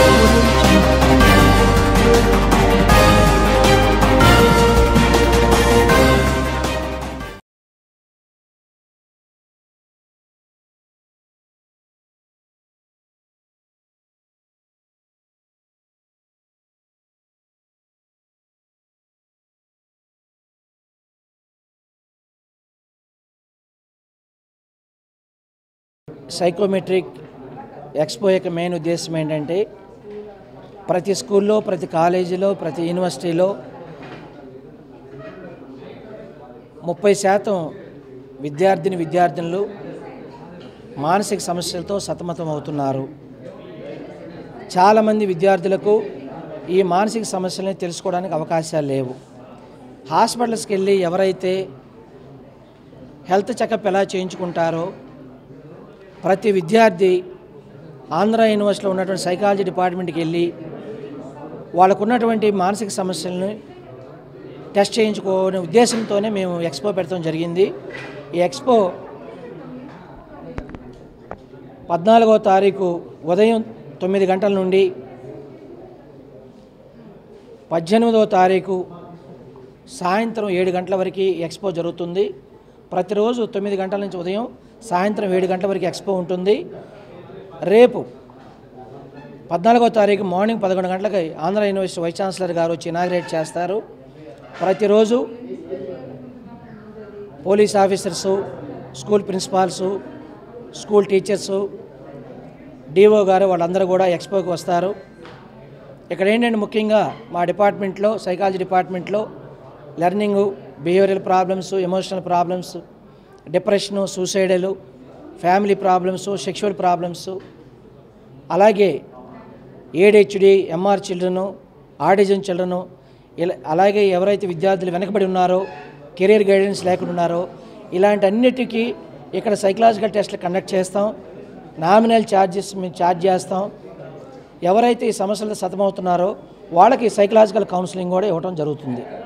psychometric expo యొక్క main ఉద్దేశం ఏంటంటే ప్రతి స్కూల్లో ప్రతి కాలేజీలో ప్రతి యూనివర్సిటీలో ముప్పై శాతం విద్యార్థిని విద్యార్థినులు మానసిక సమస్యలతో సతమతం అవుతున్నారు చాలామంది విద్యార్థులకు ఈ మానసిక సమస్యలని తెలుసుకోవడానికి అవకాశాలు లేవు హాస్పిటల్స్కి వెళ్ళి ఎవరైతే హెల్త్ చెకప్ ఎలా చేయించుకుంటారో ప్రతి విద్యార్థి ఆంధ్ర యూనివర్సిటీలో ఉన్నటువంటి సైకాలజీ డిపార్ట్మెంట్కి వెళ్ళి వాళ్ళకు ఉన్నటువంటి మానసిక సమస్యలను టెస్ట్ చేయించుకోనే ఉద్దేశంతోనే మేము ఎక్స్పో పెడతాం జరిగింది ఈ ఎక్స్పో పద్నాలుగో తారీఖు ఉదయం తొమ్మిది గంటల నుండి పద్దెనిమిదవ తారీఖు సాయంత్రం ఏడు గంటల వరకు ఎక్స్పో జరుగుతుంది ప్రతిరోజు తొమ్మిది గంటల నుంచి ఉదయం సాయంత్రం ఏడు గంటల వరకు ఎక్స్పో ఉంటుంది రేపు పద్నాలుగో తారీఖు మార్నింగ్ పదకొండు గంటలకు ఆంధ్ర యూనివర్సిటీ వైస్ ఛాన్సలర్ గారు వచ్చి ఇనాగ్రేట్ చేస్తారు ప్రతిరోజు police officers school principals school teachers DO గారు వాళ్ళందరూ కూడా ఎక్స్పోకి వస్తారు ఇక్కడ ఏంటంటే ముఖ్యంగా మా డిపార్ట్మెంట్లో సైకాలజీ డిపార్ట్మెంట్లో learning behavioural problems emotional problems depression suicidal family problems sexual problems అలాగే ADHD MR children autism children ఇలా అలాగే ఎవరైతే విద్యార్థులు వెనకబడి ఉన్నారో కెరీర్ గైడెన్స్ లేకుండా ఉన్నారో ఇలాంటి అన్నిటికీ ఇక్కడ సైకలాజికల్ టెస్ట్లు కండక్ట్ చేస్తాం నామినల్ ఛార్జెస్ మేము ఛార్జ్ చేస్తాం ఎవరైతే ఈ సమస్యలతో సతమవుతున్నారో వాళ్ళకి సైకలాజికల్ కౌన్సిలింగ్ కూడా ఇవ్వడం జరుగుతుంది